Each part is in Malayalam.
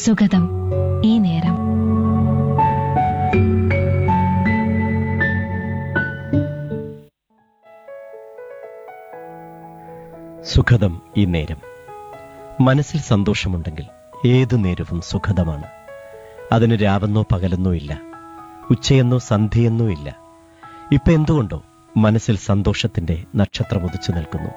സുഗതം ഈ നേരം സുഖദം ഈ നേരം മനസ്സിൽ സന്തോഷമുണ്ടെങ്കിൽ ഏതു നേരവും സുഖദമാണ് അതിന് രാവെന്നോ പകലെന്നോ ഇല്ല ഉച്ചയെന്നോ സന്ധ്യയെന്നോ ഇല്ല ഇപ്പൊ എന്തുകൊണ്ടോ മനസ്സിൽ സന്തോഷത്തിന്റെ നക്ഷത്രം ഉദിച്ചു നിൽക്കുന്നു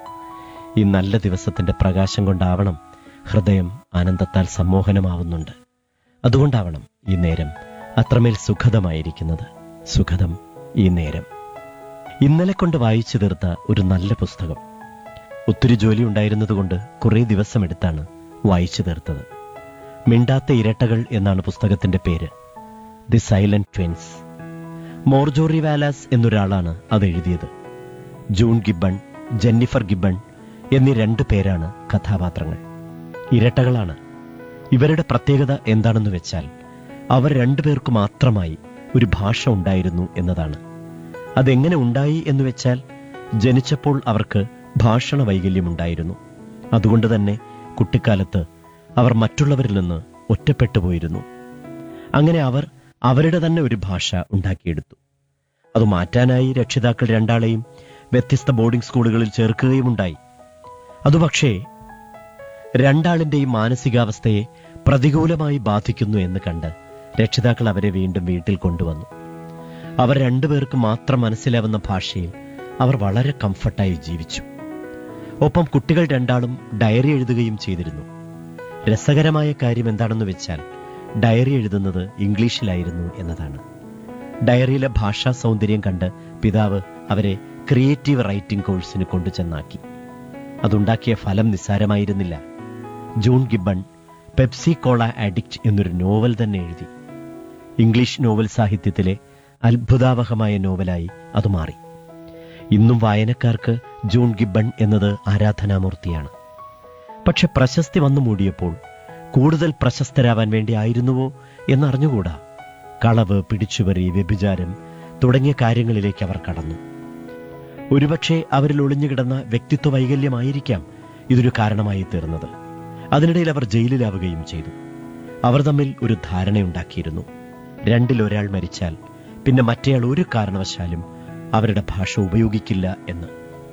ഈ നല്ല ദിവസത്തിന്റെ പ്രകാശം കൊണ്ടാവണം ഹൃദയം ആനന്ദത്താൽ സമ്മോഹനമാവുന്നുണ്ട് അതുകൊണ്ടാവണം ഈ നേരം അത്രമേൽ സുഖദമായിരിക്കുന്നത് സുഖദം ഈ നേരം ഇന്നലെ കൊണ്ട് വായിച്ചു തീർത്ത ഒരു നല്ല പുസ്തകം ഒത്തിരി ജോലി ഉണ്ടായിരുന്നതുകൊണ്ട് കുറേ ദിവസമെടുത്താണ് വായിച്ചു തീർത്തത് മിണ്ടാത്ത ഇരട്ടകൾ എന്നാണ് പുസ്തകത്തിന്റെ പേര് the silent twins Marjorie Wallace എന്നൊരാളാണ് അത് എഴുതിയത് ജൂൺ ഗിബൺ ജെന്നിഫർ ഗിബൺ എന്നീ രണ്ടു പേരാണ് കഥാപാത്രങ്ങൾ ഇരട്ടകളാണ് ഇവരുടെ പ്രത്യേകത എന്താണെന്ന് വെച്ചാൽ അവർ രണ്ടുപേർക്ക് മാത്രമായി ഒരു ഭാഷ ഉണ്ടായിരുന്നു എന്നതാണ് അതെങ്ങനെ ഉണ്ടായി എന്ന് വെച്ചാൽ ജനിച്ചപ്പോൾ അവർക്ക് ഭാഷണ വൈകല്യമുണ്ടായിരുന്നു അതുകൊണ്ട് തന്നെ കുട്ടിക്കാലത്ത് അവർ മറ്റുള്ളവരിൽ നിന്ന് ഒറ്റപ്പെട്ടു പോയിരുന്നു അങ്ങനെ അവർ അവരുടെ തന്നെ ഒരു ഭാഷ ഉണ്ടാക്കിയെടുത്തു അത് മാറ്റാനായി രക്ഷിതാക്കൾ രണ്ടാളെയും വ്യത്യസ്ത ബോർഡിംഗ് സ്കൂളുകളിൽ ചേർക്കുകയുമുണ്ടായി അതുപക്ഷേ രണ്ടാളിന്റെയും മാനസികാവസ്ഥയെ പ്രതികൂലമായി ബാധിക്കുന്നു എന്ന് കണ്ട് രക്ഷിതാക്കൾ അവരെ വീണ്ടും വീട്ടിൽ കൊണ്ടുവന്നു അവർ രണ്ടുപേർക്ക് മാത്രം മനസ്സിലാവുന്ന ഭാഷയിൽ അവർ വളരെ കംഫർട്ടായി ജീവിച്ചു ഒപ്പം കുട്ടികൾ രണ്ടാളും ഡയറി എഴുതുകയും ചെയ്തിരുന്നു രസകരമായ കാര്യം എന്താണെന്ന് വെച്ചാൽ ഡയറി എഴുതുന്നത് ഇംഗ്ലീഷിലായിരുന്നു എന്നതാണ് ഡയറിയിലെ ഭാഷാ സൗന്ദര്യം കണ്ട് പിതാവ് അവരെ ക്രിയേറ്റീവ് റൈറ്റിംഗ് കോഴ്സിന് കൊണ്ടുചെന്നാക്കി അതുണ്ടാക്കിയ ഫലം നിസ്സാരമായിരുന്നില്ല June Gibbons Pepsi cola addict എന്നൊരു നോവൽ തന്നെ എഴുതി ഇംഗ്ലീഷ് നോവൽ സാഹിത്യത്തിലെ അത്ഭുതാവഹമായ നോവലായി അത് മാറി ഇന്നും വായനക്കാർക്ക് ജൂൺ ഗിബൺ എന്നത് ആരാധനാമൂർത്തിയാണ് പക്ഷെ പ്രശസ്തി വന്നു മൂടിയപ്പോൾ കൂടുതൽ പ്രശസ്തരാവാൻ വേണ്ടി ആയിരുന്നുവോ എന്നറിഞ്ഞുകൂടാ കളവ് പിടിച്ചുപറി വ്യഭിചാരം തുടങ്ങിയ കാര്യങ്ങളിലേക്ക് അവർ കടന്നു ഒരുപക്ഷെ അവരിൽ ഒളിഞ്ഞുകിടന്ന വ്യക്തിത്വ വൈകല്യമായിരിക്കാം ഇതൊരു കാരണമായി തീർന്നത് അതിനിടയിൽ അവർ ജയിലിലാവുകയും ചെയ്തു അവർ തമ്മിൽ ഒരു ധാരണയുണ്ടാക്കിയിരുന്നു രണ്ടിൽ ഒരാൾ മരിച്ചാൽ പിന്നെ മറ്റേയാൾ ഒരു കാരണവശാലും അവരുടെ ഭാഷ ഉപയോഗിക്കില്ല എന്ന്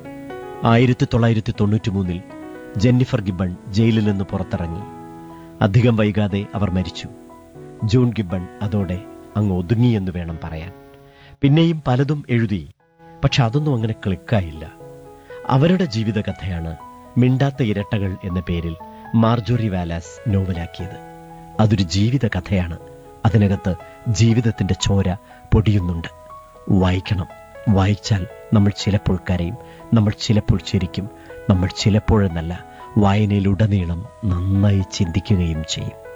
ആയിരത്തി തൊള്ളായിരത്തി തൊണ്ണൂറ്റി മൂന്നിൽ ജെന്നിഫർ ഗിബൺ ജയിലിൽ നിന്ന് പുറത്തിറങ്ങി അധികം വൈകാതെ അവർ മരിച്ചു ജൂൺ ഗിബൺ അതോടെ അങ്ങ് ഒതുങ്ങിയെന്ന് വേണം പറയാൻ പിന്നെയും പലതും എഴുതി പക്ഷെ അതൊന്നും അങ്ങനെ ക്ലിക്കായില്ല അവരുടെ ജീവിതകഥയാണ് മിണ്ടാത്ത ഇരട്ടകൾ എന്ന പേരിൽ മാർജോറി വാലാസ് നോവലാക്കിയത് അതൊരു ജീവിത കഥയാണ് അതിനകത്ത് ജീവിതത്തിന്റെ ചോര പൊടിയുന്നുണ്ട് വായിക്കണം വായിച്ചാൽ നമ്മൾ ചിലപ്പോൾ കരയും നമ്മൾ ചിലപ്പോൾ ചിരിക്കും നമ്മൾ ചിലപ്പോഴെന്നല്ല വായനയിലുടനീളം നന്നായി ചിന്തിക്കുകയും ചെയ്യും